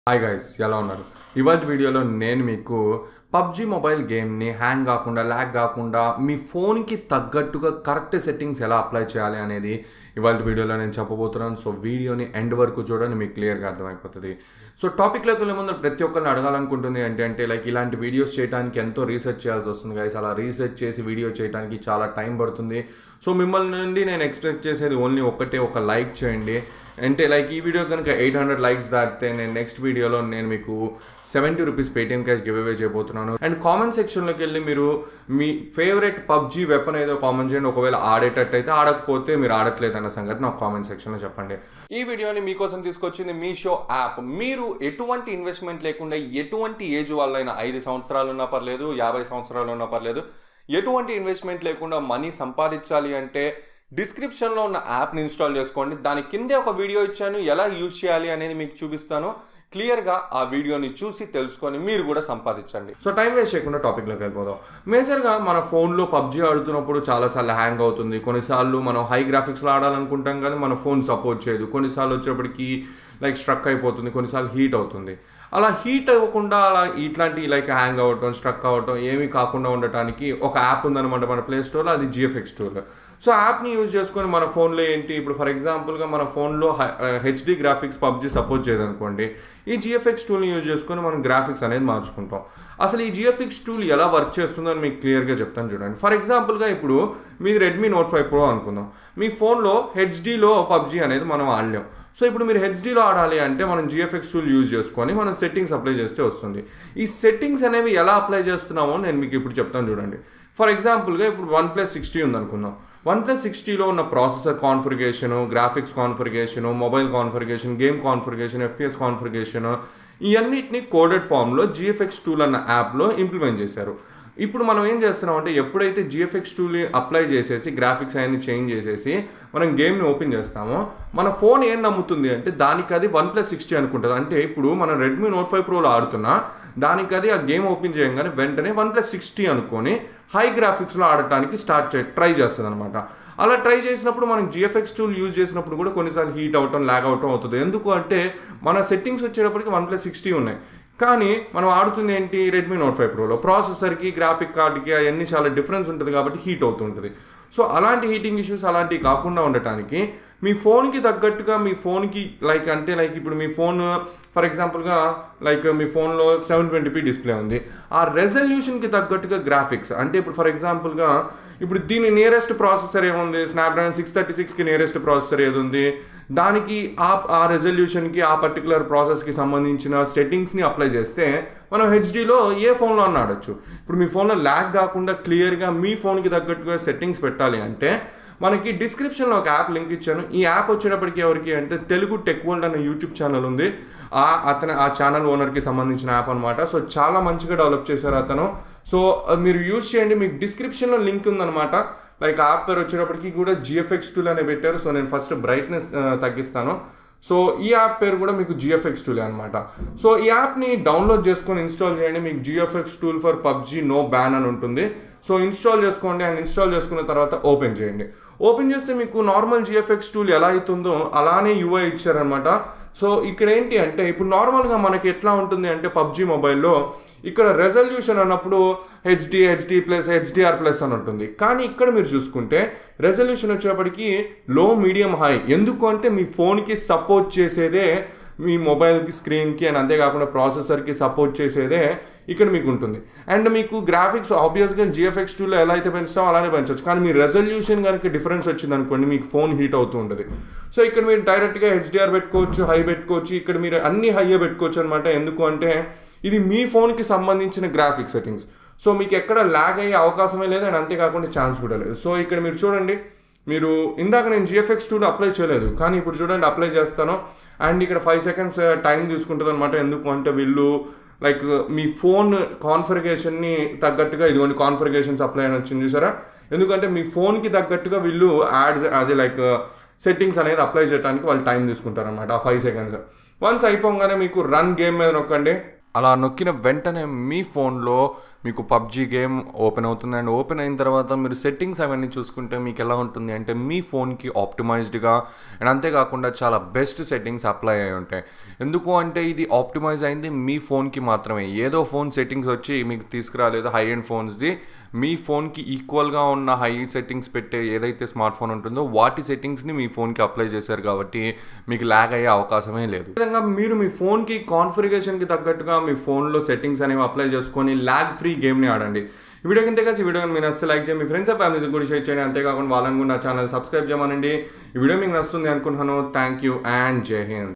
hi guys ఎలా ఉన్నారు ఇవాళ వీడియోలో నేను మీకు పబ్జి మొబైల్ గేమ్ని హ్యాంగ్ కాకుండా ల్యాగ్ కాకుండా మీ ఫోన్కి తగ్గట్టుగా కరెక్ట్ సెట్టింగ్స్ ఎలా అప్లై చేయాలి అనేది ఇవాళ వీడియోలో నేను చెప్పబోతున్నాను సో వీడియోని ఎండ్ వరకు చూడండి మీకు క్లియర్గా అర్థమైపోతుంది సో టాపిక్లోకి వెళ్ళే ముందు ప్రతి ఒక్కరిని అడగాలనుకుంటుంది ఏంటి అంటే లైక్ ఇలాంటి వీడియోస్ చేయడానికి ఎంతో రీసెర్చ్ చేయాల్సి వస్తుంది గైస్ అలా రీసెర్చ్ చేసి వీడియో చేయడానికి చాలా టైం పడుతుంది సో మిమ్మల్ని నుండి నేను ఎక్స్పెక్ట్ చేసేది ఓన్లీ ఒకటే ఒక లైక్ చేయండి అంటే లైక్ ఈ వీడియో కనుక ఎయిట్ హండ్రెడ్ లైక్స్ దాటితే నేను నెక్స్ట్ వీడియోలో నేను మీకు seventy rupees Paytm cash give away చేయబోతున్నాను అండ్ కామెంట్ సెక్షన్లోకి వెళ్ళి మీరు మీ ఫేవరెట్ పబ్జీ వెపన్ ఏదో కామెంట్ చేయండి ఒకవేళ ఆడేటట్టు అయితే ఆడకపోతే మీరు ఆడట్లేదు అన్న సంగతి నాకు కామెంట్ సెక్షన్లో చెప్పండి ఈ వీడియోని మీకోసం తీసుకొచ్చింది మీషో యాప్ మీరు ఎటువంటి ఇన్వెస్ట్మెంట్ లేకుండా ఎటువంటి ఏజ్ వాళ్ళైనా ఐదు సంవత్సరాలు ఉన్నా పర్లేదు యాభై సంవత్సరాలు ఉన్నా పర్లేదు ఎటువంటి ఇన్వెస్ట్మెంట్ లేకుండా మనీ సంపాదించాలి అంటే డిస్క్రిప్షన్లో ఉన్న యాప్ని ఇన్స్టాల్ చేసుకోండి దాని కిందే ఒక వీడియో ఇచ్చాను ఎలా యూజ్ చేయాలి అనేది మీకు చూపిస్తాను క్లియర్గా ఆ వీడియోని చూసి తెలుసుకొని మీరు కూడా సంపాదించండి సో టైం వేస్ట్ చేయకుండా టాపిక్లోకి వెళ్ళిపోదాం మేజర్గా మన ఫోన్లో పబ్జీ ఆడుతున్నప్పుడు చాలాసార్లు హ్యాంగ్ అవుతుంది కొన్నిసార్లు మనం హై గ్రాఫిక్స్లో ఆడాలనుకుంటాం కానీ మన ఫోన్ సపోర్ట్ చేయదు కొన్నిసార్లు వచ్చేప్పటికి లైక్ స్ట్రక్ అయిపోతుంది కొన్నిసార్లు హీట్ అవుతుంది అలా హీట్ అవ్వకుండా అలా ఇట్లాంటి లైక్ హ్యాంగ్ అవ్వటం స్ట్రక్ అవ్వటం ఏమీ కాకుండా ఉండటానికి ఒక యాప్ ఉందన్నమాట మన ప్లే స్టోర్లో అది జిఎఫ్ఎక్స్ టూల్ సో యాప్ని యూజ్ చేసుకొని మన ఫోన్లో ఏంటి ఇప్పుడు ఫర్ ఎగ్జాంపుల్గా మన ఫోన్లో హెచ్డి గ్రాఫిక్స్ పబ్జీ సపోర్ట్ చేయదనుకోండి ఈ జిఎఫ్ఎక్స్ టూల్ని యూజ్ చేసుకొని మనం గ్రాఫిక్స్ అనేది మార్చుకుంటాం అసలు ఈ జిఎఫ్ఎక్స్ టూల్ ఎలా వర్క్ చేస్తుందో అని మీకు క్లియర్గా చెప్తాను చూడండి ఫర్ ఎగ్జాంపుల్గా ఇప్పుడు మీ రెడ్మీ నోట్ ఫైవ్ ప్రో అనుకుందాం మీ ఫోన్లో హెచ్డీలో పబ్జీ అనేది మనం ఆడలేం సో ఇప్పుడు మీరు హెచ్డీలో ఆడాలి అంటే మనం జిఎఫ్ఎక్స్ టూల్ యూజ్ చేసుకొని మనం సెట్టింగ్స్ అప్లై చేస్తే వస్తుంది ఈ సెట్టింగ్స్ అనేవి ఎలా అప్లై చేస్తున్నామో నేను మీకు ఇప్పుడు చెప్తాను చూడండి ఫర్ ఎగ్జాంపుల్గా ఇప్పుడు వన్ ప్లస్ సిక్స్టీ ఉందనుకుందాం వన్ ప్లస్ సిక్స్టీలో ఉన్న processor configuration graphics configuration mobile configuration game configuration FPS configuration ఇవన్నిటిని కోడెడ్ ఫామ్లో జిఎఫ్ఎక్స్ టూల్ అన్న యాప్లో ఇంప్లిమెంట్ చేశారు ఇప్పుడు మనం ఏం చేస్తున్నాం అంటే ఎప్పుడైతే జిఎఫ్ఎక్స్ టూల్ని అప్లై చేసేసి గ్రాఫిక్స్ అవన్నీ చేంజ్ చేసేసి మనం గేమ్ని ఓపెన్ చేస్తామో మన ఫోన్ ఏం నమ్ముతుంది అంటే దానికి అది వన్ ప్లస్ సిక్స్టీ అనుకుంటుంది అంటే ఇప్పుడు మనం రెడ్మీ నోట్ ఫైవ్ ప్రోలో ఆడుతున్నా దానికి అది ఆ గేమ్ ఓపెన్ చేయగానే వెంటనే వన్ ప్లస్ సిక్స్టీ అనుకొని హై గ్రాఫిక్స్లో ఆడటానికి స్టార్ట్ చే ట్రై చేస్తుంది అనమాట అలా ట్రై చేసినప్పుడు మనం జిఎఫ్ఎక్స్ టూల్ యూజ్ చేసినప్పుడు కూడా కొన్నిసార్లు హీట్ అవటం ల్యాగ్ అవటం అవుతుంది ఎందుకు అంటే మన సెట్టింగ్స్ వచ్చేటప్పటికి వన్ ప్లస్ సిక్స్టీ ఉన్నాయి కానీ మనం ఆడుతుంది ఏంటి రెడ్మీ నోట్ ఫైవ్ ప్రోలో ప్రాసెసర్కి గ్రాఫిక్ కార్డ్కి అవన్నీ చాలా డిఫరెన్స్ ఉంటుంది కాబట్టి హీట్ అవుతుంటుంది సో అలాంటి హీటింగ్ ఇష్యూస్ అలాంటివి కాకుండా ఉండటానికి మీ ఫోన్కి తగ్గట్టుగా మీ ఫోన్కి లైక్ అంటే లైక్ ఇప్పుడు మీ ఫోన్ ఫర్ ఎగ్జాంపుల్గా లైక్ మీ ఫోన్లో సెవెన్ ట్వంటీపీ డిస్ప్లే ఉంది ఆ రెజల్యూషన్కి తగ్గట్టుగా గ్రాఫిక్స్ అంటే ఇప్పుడు ఫర్ ఎగ్జాంపుల్గా ఇప్పుడు దీని నియరెస్ట్ ప్రాసెసర్ ఏముంది స్నాప్డ్రాగన్ సిక్స్ థర్టీ సిక్స్కి నియరెస్ట్ ప్రాసెసర్ ఏది ఉంది దానికి ఆ ఆ రెజల్యూషన్కి ఆ పర్టికులర్ ప్రాసెస్కి సంబంధించిన సెట్టింగ్స్ని అప్లై చేస్తే మనం హెచ్డీలో ఏ ఫోన్లో అన్న ఆడొచ్చు ఇప్పుడు మీ ఫోన్లో ల్యాగ్ కాకుండా క్లియర్గా మీ ఫోన్కి తగ్గట్టుగా సెట్టింగ్స్ పెట్టాలి అంటే మనకి డిస్క్రిప్షన్లో ఒక యాప్ లింక్ ఇచ్చాను ఈ యాప్ వచ్చేటప్పటికి ఎవరికి అంటే తెలుగు టెక్ వరల్డ్ అనే యూట్యూబ్ ఛానల్ ఉంది ఆ అతను ఆ ఛానల్ ఓనర్కి సంబంధించిన యాప్ అనమాట సో చాలా మంచిగా డెవలప్ చేశారు అతను సో మీరు యూజ్ చేయండి మీకు డిస్క్రిప్షన్లో లింక్ ఉందన్నమాట లైక్ యాప్ పేరు వచ్చేటప్పటికి కూడా జిఎఫ్ఎక్స్ టూల్ అనే పెట్టారు సో నేను ఫస్ట్ బ్రైట్నెస్ తగ్గిస్తాను సో ఈ యాప్ పేరు కూడా మీకు జిఎఫ్ఎక్స్ టూల్ అనమాట సో ఈ యాప్ని డౌన్లోడ్ చేసుకొని ఇన్స్టాల్ చేయండి మీకు GFX tool for PUBG no ban అని ఉంటుంది సో ఇన్స్టాల్ చేసుకోండి అండ్ ఇన్స్టాల్ చేసుకున్న తర్వాత ఓపెన్ చేయండి ఓపెన్ చేస్తే మీకు నార్మల్ జిఎఫ్ఎక్స్ టూల్ ఎలా అవుతుందో అలానే యూఐ ఇచ్చారనమాట సో ఇక్కడ ఏంటి అంటే ఇప్పుడు నార్మల్గా మనకి ఎట్లా ఉంటుంది అంటే పబ్జీ మొబైల్లో ఇక్కడ రెజల్యూషన్ అన్నప్పుడు HD HD plus HDR plus అని ఉంటుంది కానీ ఇక్కడ మీరు చూసుకుంటే రెజల్యూషన్ వచ్చేప్పటికి లో మీడియం హై ఎందుకు అంటే మీ ఫోన్కి సపోర్ట్ చేసేదే మీ మొబైల్కి స్క్రీన్కి అండ్ అంతేకాకుండా ప్రాసెసర్కి సపోర్ట్ చేసేదే ఇక్కడ మీకు ఉంటుంది అండ్ మీకు గ్రాఫిక్స్ ఆబ్వియస్గా జిఎఫ్ఎక్స్ టూలో ఎలా అయితే పెంచుతామో అలానే పెంచవచ్చు కానీ మీ రెజల్యూషన్ కనుక డిఫరెన్స్ వచ్చింది అనుకోండి మీకు ఫోన్ హీట్ అవుతూ ఉంటుంది సో ఇక్కడ మీరు డైరెక్ట్గా హెచ్డిఆర్ పెట్టుకోవచ్చు హై పెట్టుకోవచ్చు ఇక్కడ మీరు అన్ని హైయే పెట్టుకోవచ్చు అనమాట ఎందుకు అంటే ఇది మీ ఫోన్కి సంబంధించిన గ్రాఫిక్ సెట్టింగ్స్ సో మీకు ఎక్కడ ల్యాగ్ అయ్యే అవకాశమే లేదు అండ్ అంతేకాకుండా ఛాన్స్ కూడా లేదు సో ఇక్కడ మీరు చూడండి మీరు ఇందాక నేను జిఎఫ్ఎక్స్ టూలో అప్లై చేయలేదు కానీ ఇప్పుడు చూడండి అప్లై చేస్తాను అండ్ ఇక్కడ ఫైవ్ సెకండ్స్ టైం తీసుకుంటుంది అనమాట ఎందుకు అంటే వీళ్ళు లైక్ మీ ఫోన్ కాన్ఫిగరేషన్ని తగ్గట్టుగా ఇదిగోండి కాన్ఫిగరేషన్స్ అప్లై అని వచ్చింది చూసారా ఎందుకంటే మీ ఫోన్కి తగ్గట్టుగా వీళ్ళు యాడ్స్ అదే లైక్ సెట్టింగ్స్ అనేది అప్లై చేయడానికి వాళ్ళు టైం తీసుకుంటారు అనమాట ఆ ఫైవ్ సెకండ్స్ వన్స్ అయిపోగానే మీకు రన్ గేమ్ మీద నొక్కండి అలా నొక్కిన వెంటనే మీ ఫోన్లో మీకు పబ్జీ గేమ్ ఓపెన్ అవుతుంది అండ్ ఓపెన్ అయిన తర్వాత మీరు సెట్టింగ్స్ అవన్నీ చూసుకుంటే మీకు ఎలా ఉంటుంది అంటే మీ ఫోన్కి ఆప్టిమైజ్డ్గా అండ్ అంతేకాకుండా చాలా బెస్ట్ సెట్టింగ్స్ అప్లై అయి ఉంటాయి ఎందుకు అంటే ఇది ఆప్టిమైజ్ అయింది మీ ఫోన్కి మాత్రమే ఏదో ఫోన్ సెట్టింగ్స్ వచ్చి మీకు తీసుకురాలేదు హై అండ్ ఫోన్స్ది మీ ఫోన్కి ఈక్వల్గా ఉన్న హై సెట్టింగ్స్ పెట్టే ఏదైతే స్మార్ట్ ఫోన్ ఉంటుందో వాటి సెట్టింగ్స్ని మీ ఫోన్కి అప్లై చేశారు కాబట్టి మీకు ల్యాగ్ అయ్యే అవకాశమే లేదు విధంగా మీరు మీ ఫోన్కి కాన్ఫిగరేషన్కి తగ్గట్టుగా మీ ఫోన్లో సెట్టింగ్స్ అనేవి అప్లై చేసుకొని ల్యాగ్ ఫ్రీ గేమ్ని ఆడండి ఈ వీడియో కింద కలిసి ఈ వీడియో మీరు నచ్చితే లైక్ చేయండి మీ ఫ్రెండ్స్ అండ్ ఫ్యామిలీస్ కూడా షేర్ చేయండి అంతేకాకుండా వాళ్ళని కూడా నా ఛానల్ సబ్స్క్రైబ్ చేయమనండి ఈ వీడియో మీకు నచ్చుతుంది అనుకుంటున్నాను థ్యాంక్ యూ అండ్ జై హింద్